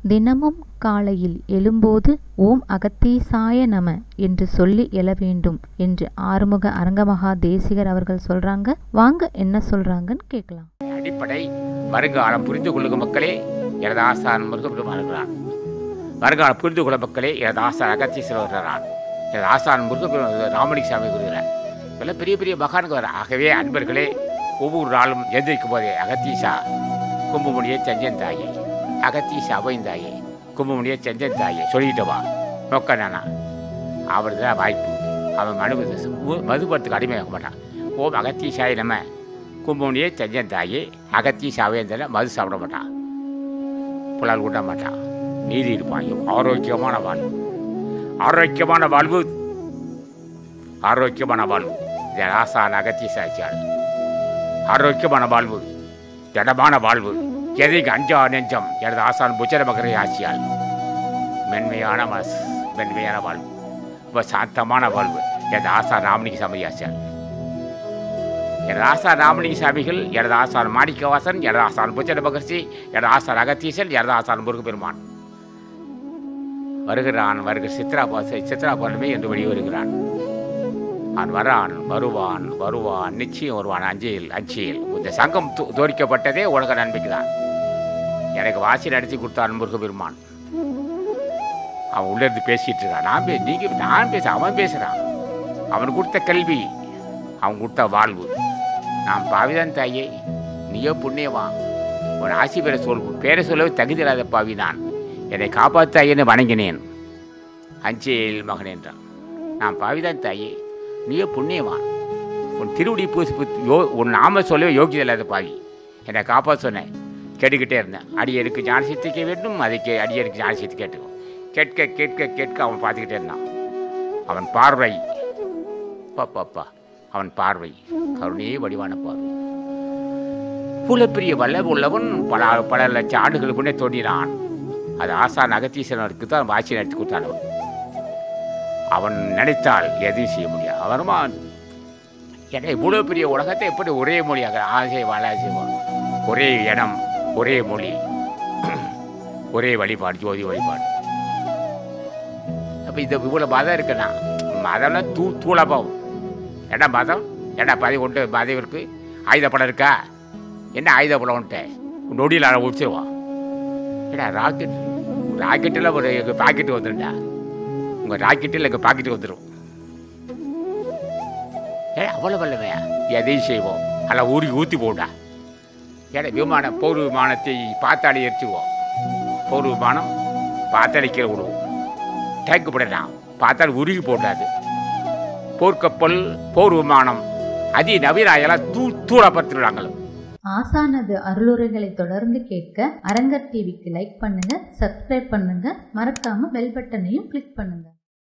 தினமும் காலையில் எழும்போது ஓம் அகத்தீசாய நம என்று சொல்லி எழ வேண்டும் என்று ஆறுமுக அரங்கமகா தேசிகர் அவர்கள் சொல்றாங்க வாங்க என்ன சொல்றாங்கன்னு கேட்கலாம் அடிப்படை வருங்காலம் புரிந்து கொள்ளும் மக்களே எனது ஆசான் முருகப்பெருமான் இருக்கிறான் வருங்காலம் புரிந்து கொள்ளும் மக்களே எனது ஆசான் அகத்தீஸ்வரர் வருகிறான் எனது ஆசான் முருகப்பெருமான் ராமலிங்க சாமி வருகிறார் இதெல்லாம் பெரிய பெரிய மகானுக்கு வர ஆகவே அன்பர்களே ஒவ்வொரு நாளும் எந்திரிக்கும் போதே அகத்தீசா கும்பமுடியை செஞ்சன் தாயே அகத்தீசா அவைந்தாயே கும்பமுடியை செஞ்சன் தாயே சொல்லிட்டு வா நோக்க நானா அவர் தான் வாய்ப்பு அவன் மனு மதுபத்துக்கு அடிமையாக மாட்டான் ஓம் அகத்தீசாய் நம்ம கும்பமுனியே செஞ்சன் தாயே அகத்தீசாவே இருந்தால மது சாப்பிட மாட்டான் புலால் ஊட்ட மாட்டான் நீதி இருப்பான் ஆரோக்கியமான வாழ்வு ஆரோக்கியமான வாழ்வு ஆரோக்கியமான வாழ்வு இது ஆசான் அகத்தீசாச்சியாள் ஆரோக்கியமான வாழ்வு திடமான வாழ்வு எதைக்கு அஞ்சா நெஞ்சம் எனது ஆசான் புச்சர மகரை ஆட்சியால் மென்மையான மனசு மென்மையான வாழ்வு ரொம்ப சாந்தமான வாழ்வு எனது ஆசான் ராமலிங்க சாமி ஆட்சியால் எனது ஆசான் ராமலிங்க சாமிகள் எனது ஆசான் மாணிக்கவாசன் எனது ஆசான் புச்சர மகர்ஷி எனது ஆசான் அகத்தீசன் எனது ஆசான் முருகப்பெருமான் வருகிறான் வருகிற சித்ரா பாச சித்ரா பௌர்ணமி என்று வெளியே வருகிறான் அவன் வரான் வருவான் வருவான் நிச்சயம் வருவான் அஞ்சையில் அஞ்சியில் இந்த சங்கம் தோ- தோற்கப்பட்டதே உலக நன்மைக்கு தான் எனக்கு வாசி நடத்தி கொடுத்தான் முருகபெருமான் அவன் உள்ள இருந்து பேசிட்டு இருக்கான் நான் பே நீங்க நான் பேச அவன் பேசுறான் அவன் கொடுத்த கல்வி அவன் கொடுத்த வாழ்வு நான் பாவிதான் தாயே நீயோ புண்ணியவான் உன் ஆசி பெற சொல் பேரை சொல்லவே தகுதி இல்லாத பாவி நான் என்னை காப்பாத்தாயேன்னு வணங்கினேன் அஞ்சேல் மகன் என்றான் நான் பாவிதான் தாயே நீயோ புண்ணியவான் உன் திருவடி பூசி யோ உன் நாம சொல்லவே யோகியதை இல்லாத பாவி என்னை காப்பாற்ற சொன்னேன் கேட்டுக்கிட்டே இருந்தேன் அடியருக்கு ஞானசக்திக்க வேண்டும் அதுக்கு அடியருக்கு ஞானசக்தி கேட்டுக்கும் கேட்க கேட்க கேட்க அவன் பார்த்துக்கிட்டே இருந்தான் அவன் பார்வை பாப்பாப்பா அவன் பார்வை கருணையே வடிவான பார்வை புலப்பெரிய வல்லவு உள்ளவன் பல பல லட்சம் ஆண்டுகளுக்கு முன்னே தோன்றினான் அது ஆசான் அகத்தீசனருக்கு தான் வாட்சி நடத்தி கொடுத்தான் அவன் அவன் நினைத்தால் எதையும் செய்ய முடியாது அவனுமா ஏன்னா இவ்வளோ பெரிய உலகத்தை எப்படி ஒரே மொழியாக ஆசை வாழ செய்வான் ஒரே இடம் ஒரே மொழி ஒரே வழிபாடு ஜோதி வழிபாடு அப்போ இந்த இவ்வளோ மதம் இருக்குண்ணா மதம்லாம் தூ தூளபாவும் ஏடா மதம் ஏடா பதவி கொண்டு மதம் இருக்கு ஆயுத படம் இருக்கா என்ன ஆயுத படம் வந்துட்டு நொடியில் அதை முடிச்சிருவான் ஏடா ராக்கெட் ராக்கெட்டில் ஒரு எங்கள் பாக்கெட்டு வந்துடும்டா உங்கள் ராக்கெட்டில் எங்கள் பாக்கெட்டு வந்துடும் ஏ அவ்வளோ வல்லமையா எதையும் செய்வோம் அதில் ஊறி ஊற்றி போடா ஏடா விமானம் போர் விமானத்தை பாத்தாளி எரிச்சுவோம் போர் விமானம் பாத்தாளி கீழே விடுவோம் டேங்க் போடலாம் பாத்தாளி உருகி போடாது போர்க்கப்பல் போர் விமானம் அதி நவீனாயெல்லாம் தூ தூளப்படுத்திடுறாங்களோ ஆசானது அருளுரைகளை தொடர்ந்து கேட்க அரங்கர் டிவிக்கு லைக் பண்ணுங்க சப்ஸ்கிரைப் பண்ணுங்க மறக்காம பெல் பட்டனையும் கிளிக் பண்ணுங்க